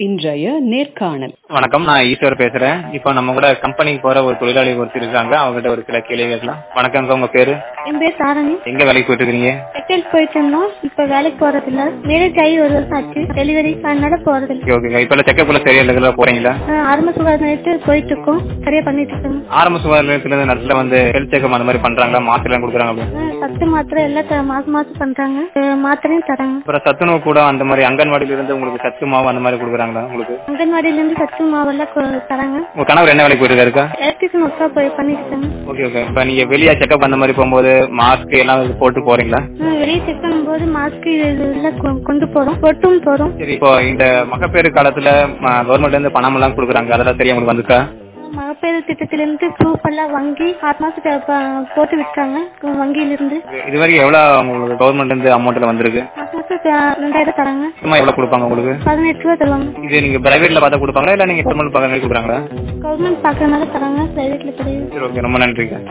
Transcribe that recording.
இன்றைய நேர்காணல் வணக்கம் நான் ஈஸ்வர் பேசுறேன் இப்போ நம்ம கூட கம்பெனிக்கு போற ஒரு தொழிலாளி ஒருத்தர் இருக்காங்க அவங்ககிட்ட ஒரு சில கேள்வி கேட்கலாம் வணக்கங்க உங்க பேரு என் பேர் தாரணி எங்க வேலைக்கு போயிட்டு இருக்கீங்க டெக்டைல்ஸ் போயிட்டு இருந்தோம் இப்ப வேலைக்கு போறது இல்ல மேரேஜ் ஆகி ஒரு வருஷம் ஆச்சு டெலிவரி அதனால போறது இல்ல ஓகே ஓகே இப்போ செக்கப் எல்லாம் சரியா ரெகுலரா போறீங்களா அஹ் ஆரம்ப சுகாதார நிலையத்து போயிட்டு இருக்கோம் சரியா பண்ணிட்டு இருக்கோம் ஆரம்ப சுகாதார நிலையத்துல இருந்து நர்ஸ்ல வந்து ஹெல்த் செக்அப் அந்த மாதிரி பண்றாங்களா மாத்திரை எல்லாம் கொடுக்குறாங்க அப்படின்னு அஹ் சத்து மாத்திரை எல்லாம் த- மாசம் மாசம் பண்றாங்க அஹ் மாத்திரையும் தராங்க அப்புறம் சத்துணவு கூட அந்த மாதிரி அங்கன்வாடியில இருந்து உங்களுக்கு சத்து மாவு அந்த மாதிரி கொடுக்குறாங்களா உங்களுக்கு அங்கன்வாடியில இருந்து சத்து மாவெல்லாம் கொ- தராங்க உங்க கணவர் என்ன வேலைக்கு போயிட்டு இருக்காருக்கா எலக்ட்ரிஷன் ஒர்க்கா போய் பண்ணிட்டு இருக்காங்க ஓகே ஓகே இப்போ நீங்க வெளியே செக்அப் அந்த மாதிரி போகும்போது மாஸ்க் எல்லாம் போட்டு போறீங்களா அஹ் வெளியே செக் பண்ணும்போது மாஸ்க் எல்லாம் கொ- கொண்டு போறோம் பொட்டும் போறோம் சரி இப்போ இந்த மகப்பேறு காலத்துல கவர்மெண்ட்ல இருந்து பணம் எல்லாம் கொடுக்குறாங்க அதெல்லாம் சரியா உங்களுக்கு வந்துக்கா மகப்பேறு திட்டத்திலிருந்து ப்ரூஃப் எல்லாம் வாங்கி ஆறு மாசத்துக்கு ப- போட்டு விட்டாங்க வங்கியிலிருந்து இது வரைக்கும் எவ்வளவு உங்களுக்கு கவர்மெண்ட்ல இருந்து அமௌண்ட்ல வந்திருக்கு மாசம் மாசம் அஹ் ரெண்டாயிரம் தராங்க சும்மா எவ்வளவு கொடுப்பாங்க உங்களுக்கு பதினெட்டு ரூபா தருவாங்க இது நீங்க பிரைவேட்ல பார்த்தா கொடுப்பாங்களா இல்ல நீங்க கவர்மெண்ட் பார்க்க கொடுக்குறாங்களா கவர்மெண்ட் பாக்குறதுனால தராங்க பிரைவேட்ல கிடையாது சரி ஓகே ரொம்ப நன்றிங்க